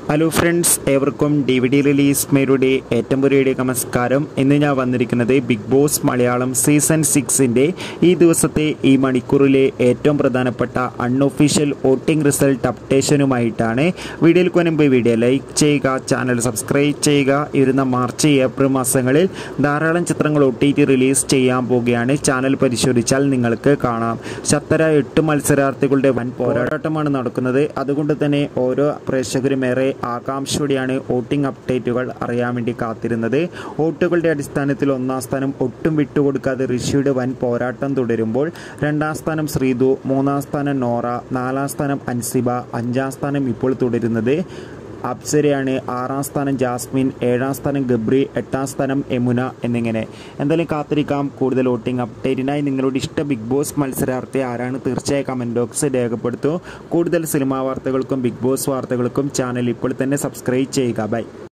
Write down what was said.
hello friends ഏവർക്കും D V D release മേരുടെ ഏറ്റവും പുതിയ നമസ്കാരം ഇന്ന് ഞാൻ വന്നിരിക്കുന്നത് ബിഗ് ബോസ് മലയാളം സീസൺ സിക്സിൻ്റെ ഈ ദിവസത്തെ ഈ മണിക്കൂറിലെ ഏറ്റവും പ്രധാനപ്പെട്ട അൺഒഫീഷ്യൽ വോട്ടിംഗ് റിസൾട്ട് അപ്ഡേഷനുമായിട്ടാണ് വീഡിയോയിൽ മുൻപ് വീഡിയോ ലൈക്ക് ചെയ്യുക ചാനൽ സബ്സ്ക്രൈബ് ചെയ്യുക ഇരുന്ന മാർച്ച് ഏപ്രിൽ മാസങ്ങളിൽ ധാരാളം ചിത്രങ്ങൾ ഒ ടി ടി റിലീസ് ചെയ്യാൻ പോവുകയാണ് ചാനൽ പരിശോധിച്ചാൽ നിങ്ങൾക്ക് കാണാം ശക്തര എട്ട് മത്സരാർത്ഥികളുടെ വൻ പോരാട്ടമാണ് നടക്കുന്നത് അതുകൊണ്ട് തന്നെ ഓരോ പ്രേക്ഷകരും ഏറെ ആകാംക്ഷയോടെയാണ് വോട്ടിംഗ് അപ്ഡേറ്റുകൾ അറിയാൻ വേണ്ടി കാത്തിരുന്നത് വോട്ടുകളുടെ അടിസ്ഥാനത്തിൽ ഒന്നാം സ്ഥാനം ഒട്ടും വിട്ടുകൊടുക്കാതെ ഋഷിയുടെ വൻ പോരാട്ടം തുടരുമ്പോൾ രണ്ടാം സ്ഥാനം ശ്രീതു മൂന്നാം സ്ഥാനം നോറ നാലാം സ്ഥാനം അൻസിബ അഞ്ചാം സ്ഥാനം ഇപ്പോൾ തുടരുന്നത് അപ്സരയാണ് ആറാം സ്ഥാനം ജാസ്മിൻ ഏഴാം സ്ഥാനം ഗബ്രി എട്ടാം സ്ഥാനം യമുന എന്നിങ്ങനെ എന്തായാലും കാത്തിരിക്കാം കൂടുതൽ വോട്ടിംഗ് അപ്ഡേറ്റിനായി നിങ്ങളുടെ ഇഷ്ട ബിഗ് ബോസ് മത്സരാർത്ഥി ആരാണ് തീർച്ചയായും കമൻറ്റ് ബോക്സ് രേഖപ്പെടുത്തൂ കൂടുതൽ സിനിമാ വാർത്തകൾക്കും ബിഗ് ബോസ് വാർത്തകൾക്കും ചാനൽ ഇപ്പോൾ തന്നെ സബ്സ്ക്രൈബ് ചെയ്യുക ബൈ